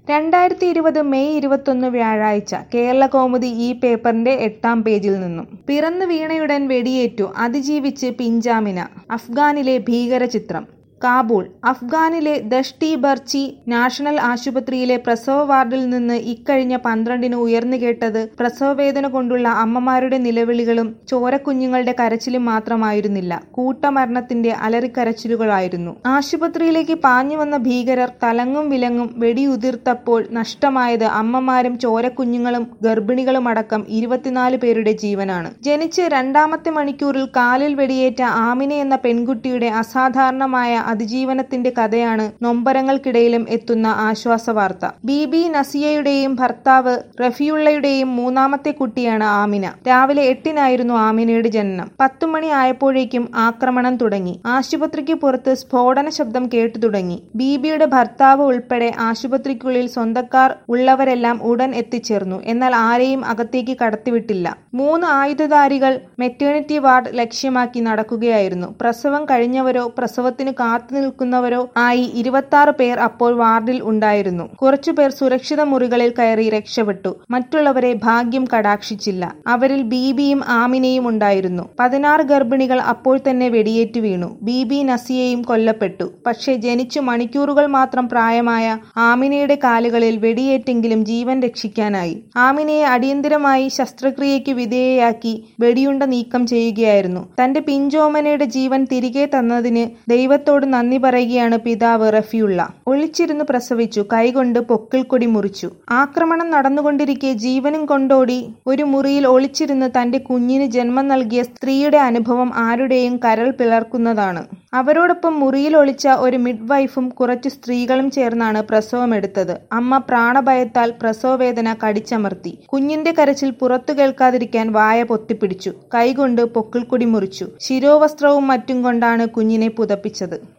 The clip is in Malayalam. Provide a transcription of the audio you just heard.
രണ്ടായിരത്തി ഇരുപത് മെയ് ഇരുപത്തൊന്ന് വ്യാഴാഴ്ച കേരളകൗമുദി ഈ പേപ്പറിന്റെ എട്ടാം പേജിൽ നിന്നും പിറന്നു വീണയുടൻ വെടിയേറ്റു അതിജീവിച്ച് പിഞ്ചാമിന അഫ്ഗാനിലെ ഭീകരചിത്രം കാബൂൾ അഫ്ഗാനിലെ ദഷ്ടി ബർച്ചി നാഷണൽ ആശുപത്രിയിലെ പ്രസവ വാർഡിൽ നിന്ന് ഇക്കഴിഞ്ഞ പന്ത്രണ്ടിന് ഉയർന്നുകേട്ടത് പ്രസവവേദന കൊണ്ടുള്ള അമ്മമാരുടെ നിലവിളികളും ചോരക്കുഞ്ഞുങ്ങളുടെ കരച്ചിലും മാത്രമായിരുന്നില്ല കൂട്ടമരണത്തിന്റെ അലറിക്കരച്ചിലുകളായിരുന്നു ആശുപത്രിയിലേക്ക് പാഞ്ഞുവന്ന ഭീകരർ തലങ്ങും വിലങ്ങും വെടിയുതിർത്തപ്പോൾ നഷ്ടമായത് അമ്മമാരും ചോരക്കുഞ്ഞുങ്ങളും ഗർഭിണികളുമടക്കം ഇരുപത്തിനാല് പേരുടെ ജീവനാണ് ജനിച്ച് രണ്ടാമത്തെ മണിക്കൂറിൽ കാലിൽ വെടിയേറ്റ ആമിന എന്ന പെൺകുട്ടിയുടെ അസാധാരണമായ അതിജീവനത്തിന്റെ കഥയാണ് നൊമ്പരങ്ങൾക്കിടയിലും എത്തുന്ന ആശ്വാസവാർത്ത ബി ബി നസിയയുടെയും ഭർത്താവ് റഫിയുള്ളയുടെയും മൂന്നാമത്തെ കുട്ടിയാണ് ആമിന രാവിലെ എട്ടിനായിരുന്നു ആമിനയുടെ ജനനം പത്തു മണി ആയപ്പോഴേക്കും ആക്രമണം തുടങ്ങി ആശുപത്രിക്ക് പുറത്ത് സ്ഫോടന ശബ്ദം കേട്ടു തുടങ്ങി ബീബിയുടെ ഭർത്താവ് ഉൾപ്പെടെ ആശുപത്രിക്കുള്ളിൽ സ്വന്തക്കാർ ഉള്ളവരെല്ലാം ഉടൻ എത്തിച്ചേർന്നു എന്നാൽ ആരെയും അകത്തേക്ക് കടത്തിവിട്ടില്ല മൂന്ന് ആയുധധാരികൾ മെറ്റേണിറ്റി വാർഡ് ലക്ഷ്യമാക്കി നടക്കുകയായിരുന്നു പ്രസവം കഴിഞ്ഞവരോ പ്രസവത്തിന് കാത്തു നിൽക്കുന്നവരോ ആയി ഇരുപത്തി പേർ അപ്പോൾ വാർഡിൽ ഉണ്ടായിരുന്നു കുറച്ചുപേർ സുരക്ഷിത മുറികളിൽ കയറി രക്ഷപ്പെട്ടു മറ്റുള്ളവരെ ഭാഗ്യം കടാക്ഷിച്ചില്ല അവരിൽ ബീബിയും ആമിനയും ഉണ്ടായിരുന്നു പതിനാറ് ഗർഭിണികൾ അപ്പോൾ തന്നെ വെടിയേറ്റു വീണു ബീബി നസിയയും കൊല്ലപ്പെട്ടു പക്ഷേ ജനിച്ചു മണിക്കൂറുകൾ മാത്രം പ്രായമായ ആമിനയുടെ കാലുകളിൽ വെടിയേറ്റെങ്കിലും ജീവൻ രക്ഷിക്കാനായി ആമിനയെ അടിയന്തിരമായി ശസ്ത്രക്രിയയ്ക്ക് വിധേയയാക്കി വെടിയുണ്ട നീക്കം ചെയ്യുകയായിരുന്നു തന്റെ പിഞ്ചോമനയുടെ ജീവൻ തിരികെ തന്നതിന് ദൈവത്തോട് നന്ദി പറയുകയാണ് പിതാവ് റഫിയുള്ള ഒളിച്ചിരുന്ന് പ്രസവിച്ചു കൈകൊണ്ട് പൊക്കിൾക്കൊടി മുറിച്ചു ആക്രമണം നടന്നുകൊണ്ടിരിക്കെ ജീവനും കൊണ്ടോടി ഒരു മുറിയിൽ ഒളിച്ചിരുന്ന് തന്റെ കുഞ്ഞിന് ജന്മം നൽകിയ സ്ത്രീയുടെ അനുഭവം ആരുടെയും കരൾ പിളർക്കുന്നതാണ് അവരോടൊപ്പം മുറിയിൽ ഒളിച്ച ഒരു മിഡ്വൈഫും കുറച്ചു സ്ത്രീകളും ചേർന്നാണ് പ്രസവമെടുത്തത് അമ്മ പ്രാണഭയത്താൽ പ്രസവവേദന കടിച്ചമർത്തി കുഞ്ഞിന്റെ കരച്ചിൽ പുറത്തു കേൾക്കാതിരിക്കാൻ വായ പൊത്തിപ്പിടിച്ചു കൈകൊണ്ട് പൊക്കിൾക്കൊടി മുറിച്ചു ശിരോവസ്ത്രവും മറ്റും കൊണ്ടാണ് കുഞ്ഞിനെ പുതപ്പിച്ചത്